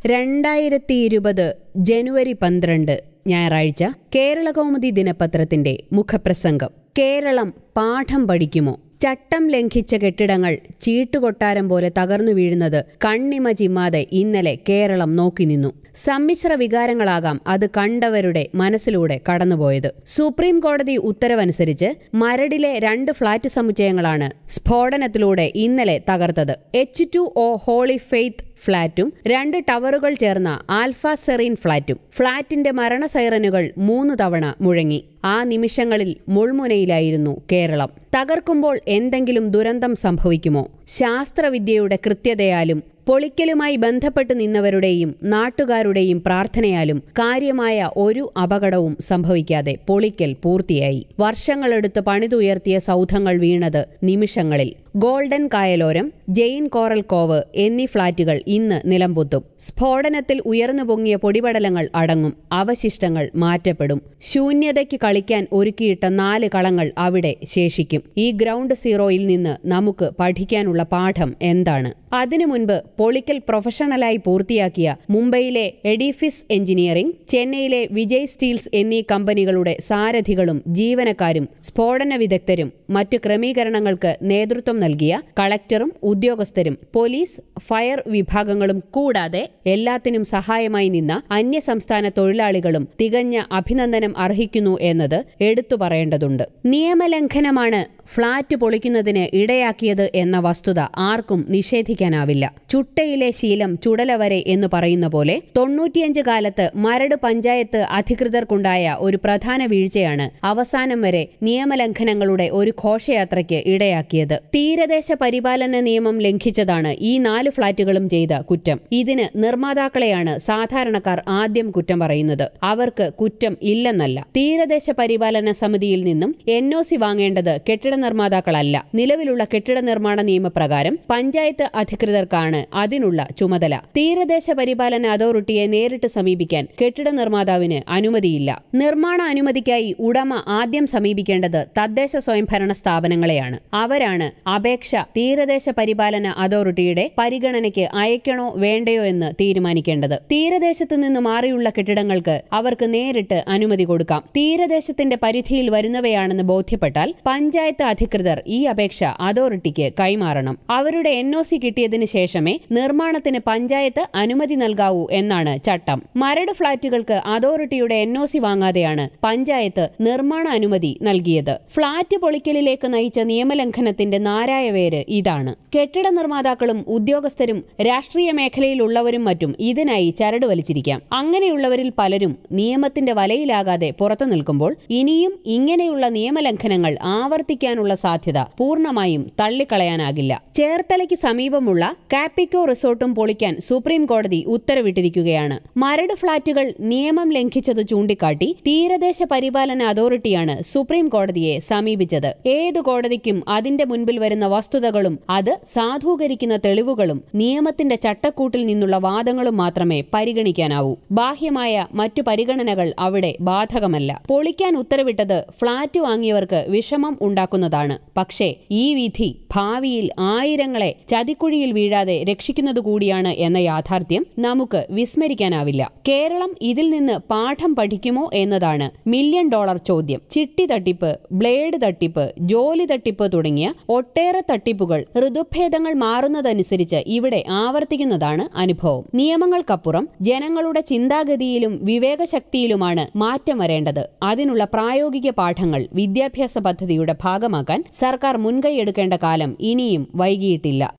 രണ്ടായിരത്തി ഇരുപത് ജനുവരി പന്ത്രണ്ട് ഞായറാഴ്ച കേരളകൗമുദി ദിനപത്രത്തിന്റെ മുഖപ്രസംഗം കേരളം പാഠം പഠിക്കുമോ ചട്ടം ലംഘിച്ച കെട്ടിടങ്ങൾ ചീട്ടുകൊട്ടാരം പോലെ തകർന്നു വീഴുന്നത് കണ്ണിമ ചിമ്മാതെ ഇന്നലെ കേരളം നോക്കി നിന്നു സമ്മിശ്ര വികാരങ്ങളാകാം അത് കണ്ടവരുടെ മനസ്സിലൂടെ കടന്നുപോയത് സുപ്രീം കോടതി ഉത്തരവനുസരിച്ച് മരടിലെ രണ്ട് ഫ്ളാറ്റ് സമുച്ചയങ്ങളാണ് സ്ഫോടനത്തിലൂടെ ഇന്നലെ തകർത്തത് H two O Holy Faith ഫ്ളാറ്റും രണ്ട് ടവറുകൾ ചേർന്ന ആൽഫ സെറീൻ ഫ്ളാറ്റും ഫ്ളാറ്റിന്റെ മരണ സൈറനുകൾ മൂന്ന് തവണ മുഴങ്ങി ആ നിമിഷങ്ങളിൽ മുൾമുനയിലായിരുന്നു കേരളം തകർക്കുമ്പോൾ എന്തെങ്കിലും ദുരന്തം സംഭവിക്കുമോ ശാസ്ത്രവിദ്യയുടെ കൃത്യതയാലും പൊളിക്കലുമായി ബന്ധപ്പെട്ട് നിന്നവരുടെയും നാട്ടുകാരുടെയും പ്രാർത്ഥനയാലും കാര്യമായ ഒരു അപകടവും സംഭവിക്കാതെ പൊളിക്കൽ പൂർത്തിയായി വർഷങ്ങളെടുത്ത് പണിതുയർത്തിയ സൗധങ്ങൾ വീണത് നിമിഷങ്ങളിൽ Golden Kayaloram Jain Coral Cove എന്നീ ഫ്ളാറ്റുകൾ ഇന്ന് നിലംപൊത്തും സ്ഫോടനത്തിൽ ഉയർന്നു പൊങ്ങിയ പൊടിപടലങ്ങൾ അടങ്ങും അവശിഷ്ടങ്ങൾ മാറ്റപ്പെടും ശൂന്യതയ്ക്ക് കളിക്കാൻ ഒരുക്കിയിട്ട നാല് കളങ്ങൾ അവിടെ ശേഷിക്കും ഈ ഗ്രൗണ്ട് സീറോയിൽ നിന്ന് നമുക്ക് പഠിക്കാനുള്ള പാഠം എന്താണ് അതിനു മുൻപ് പൊളിക്കൽ പ്രൊഫഷണലായി പൂർത്തിയാക്കിയ മുംബൈയിലെ എഡിഫിസ് എഞ്ചിനീയറിംഗ് ചെന്നൈയിലെ വിജയ് സ്റ്റീൽസ് എന്നീ കമ്പനികളുടെ സാരഥികളും ജീവനക്കാരും സ്ഫോടന വിദഗ്ധരും മറ്റു ക്രമീകരണങ്ങൾക്ക് നേതൃത്വം നൽകിയ കളക്ടറും ഉദ്യോഗസ്ഥരും പോലീസ് ഫയർ വിഭാഗങ്ങളും കൂടാതെ എല്ലാത്തിനും സഹായമായി നിന്ന അന്യസംസ്ഥാന തൊഴിലാളികളും തികഞ്ഞ അഭിനന്ദനം അർഹിക്കുന്നു എന്നത് എടുത്തു പറയേണ്ടതുണ്ട് നിയമലംഘനമാണ് ഫ്ളാറ്റ് പൊളിക്കുന്നതിന് ഇടയാക്കിയത് എന്ന വസ്തുത ആർക്കും നിഷേധിക്കാനാവില്ല ചുട്ടയിലെ ശീലം ചുടല വരെ എന്ന് പറയുന്ന പോലെ തൊണ്ണൂറ്റിയഞ്ച് കാലത്ത് മരട് പഞ്ചായത്ത് അധികൃതർക്കുണ്ടായ ഒരു പ്രധാന വീഴ്ചയാണ് അവസാനം വരെ നിയമലംഘനങ്ങളുടെ ഒരു ഘോഷയാത്രയ്ക്ക് ഇടയാക്കിയത് തീരദേശ പരിപാലന നിയമം ലംഘിച്ചതാണ് ഈ നാല് ഫ്ളാറ്റുകളും ചെയ്ത കുറ്റം ഇതിന് നിർമ്മാതാക്കളെയാണ് സാധാരണക്കാർ ആദ്യം കുറ്റം പറയുന്നത് അവർക്ക് കുറ്റം ഇല്ലെന്നല്ല തീരദേശ പരിപാലന സമിതിയിൽ നിന്നും എൻ ഒ സി വാങ്ങേണ്ടത് കെട്ടിട നിർമ്മാതാക്കളല്ല നിലവിലുള്ള കെട്ടിട നിർമ്മാണ നിയമപ്രകാരം പഞ്ചായത്ത് അധികൃതർക്കാണ് അതിനുള്ള ചുമതല തീരദേശ പരിപാലന അതോറിറ്റിയെ നേരിട്ട് സമീപിക്കാൻ കെട്ടിട നിർമ്മാതാവിന് അനുമതിയില്ല നിർമ്മാണ അനുമതിക്കായി ഉടമ ആദ്യം സമീപിക്കേണ്ടത് തദ്ദേശ സ്വയംഭരണ സ്ഥാപനങ്ങളെയാണ് അവരാണ് അപേക്ഷ തീരദേശ പരിപാലന അതോറിറ്റിയുടെ പരിഗണനയ്ക്ക് അയക്കണോ വേണ്ടയോ എന്ന് തീരുമാനിക്കേണ്ടത് തീരദേശത്ത് നിന്ന് മാറിയുള്ള കെട്ടിടങ്ങൾക്ക് അവർക്ക് നേരിട്ട് അനുമതി കൊടുക്കാം തീരദേശത്തിന്റെ പരിധിയിൽ വരുന്നവയാണെന്ന് ബോധ്യപ്പെട്ടാൽ പഞ്ചായത്ത് അധികൃതർ ഈ അപേക്ഷ അതോറിറ്റിക്ക് കൈമാറണം അവരുടെ എൻ ഒ സി കിട്ടിയതിനു ശേഷമേ നിർമ്മാണത്തിന് പഞ്ചായത്ത് അനുമതി നൽകാവൂ എന്നാണ് ചട്ടം മരട് ഫ്ളാറ്റുകൾക്ക് അതോറിറ്റിയുടെ എൻ ഒ സി വാങ്ങാതെയാണ് പഞ്ചായത്ത് നിർമ്മാണ അനുമതി നൽകിയത് ഫ്ളാറ്റ് പൊളിക്കലിലേക്ക് നയിച്ച നിയമലംഘനത്തിന്റെ നാരായവേര് ഇതാണ് കെട്ടിട നിർമ്മാതാക്കളും ഉദ്യോഗസ്ഥരും രാഷ്ട്രീയ മേഖലയിലുള്ളവരും മറ്റും ഇതിനായി ചരട് വലിച്ചിരിക്കാം അങ്ങനെയുള്ളവരിൽ പലരും നിയമത്തിന്റെ വലയിലാകാതെ പുറത്തു നിൽക്കുമ്പോൾ ഇനിയും ഇങ്ങനെയുള്ള നിയമലംഘനങ്ങൾ ആവർത്തിക്കാനുള്ള സാധ്യത പൂർണ്ണമായും തള്ളിക്കളയാനാകില്ല ചേർത്തലയ്ക്ക് സമീപമുള്ള കാപ്പിക്കോ റിസോർട്ടും പൊളിക്കാൻ സുപ്രീം കോടതി ഉത്തരവിട്ടിരിക്കുകയാണ് മരട് ഫ്ളാറ്റുകൾ നിയമം ലംഘിച്ചത് ചൂണ്ടിക്കാട്ടി തീരദേശ പരിപാലന അതോറിറ്റിയാണ് സുപ്രീം കോടതിയെ സമീപിച്ചത് ഏതു കോടതിക്കും അതിന്റെ മുൻപിൽ വരുന്ന വസ്തുതകളും അത് സാധൂകരിക്കുന്ന തെളിവുകളും നിയമത്തിന്റെ ചട്ടക്കൂട്ടിൽ നിന്നുള്ള വാദങ്ങളും മാത്രമേ പരിഗണിക്കാനാവൂ ബാഹ്യമായ മറ്റു പരിഗണനകൾ അവിടെ ബാധകമല്ല പൊളിക്കാൻ ഉത്തരവിട്ടത് ഫ്ളാറ്റ് വാങ്ങിയവർക്ക് വിഷമം ഉണ്ടാക്കുന്നതാണ് പക്ഷേ ഈ വിധി ഭാവിയിൽ ആയിരങ്ങളെ ചതിക്കുഴിയിൽ വീഴാതെ രക്ഷിക്കുന്നത് കൂടിയാണ് എന്ന യാഥാർത്ഥ്യം നമുക്ക് വിസ്മരിക്കാനാവില്ല കേരളം ഇതിൽ നിന്ന് പാഠം പഠിക്കുമോ എന്നതാണ് മില്യൺ ഡോളർ ചോദ്യം ചിട്ടി തട്ടിപ്പ് ബ്ലേഡ് തട്ടിപ്പ് ജോലി തട്ടിപ്പ് തുടങ്ങിയ ഒട്ടേറെ തട്ടിപ്പുകൾ ഋതുഭേദങ്ങൾ മാറുന്നതനുസരിച്ച് ഇവിടെ ആവർത്തിക്കുന്നതാണ് അനുഭവം നിയമങ്ങൾക്കപ്പുറം ജനങ്ങളുടെ ചിന്താഗതിയിലും വിവേകശക്തിയിലുമാണ് മാറ്റം വരേണ്ടത് അതിനുള്ള പ്രായോഗിക പാഠങ്ങൾ വിദ്യാഭ്യാസ പദ്ധതിയുടെ ഭാഗമാക്കാൻ സർക്കാർ മുൻകൈയെടുക്കേണ്ട കാലം ഇനിയും വൈകിയിട്ടില്ല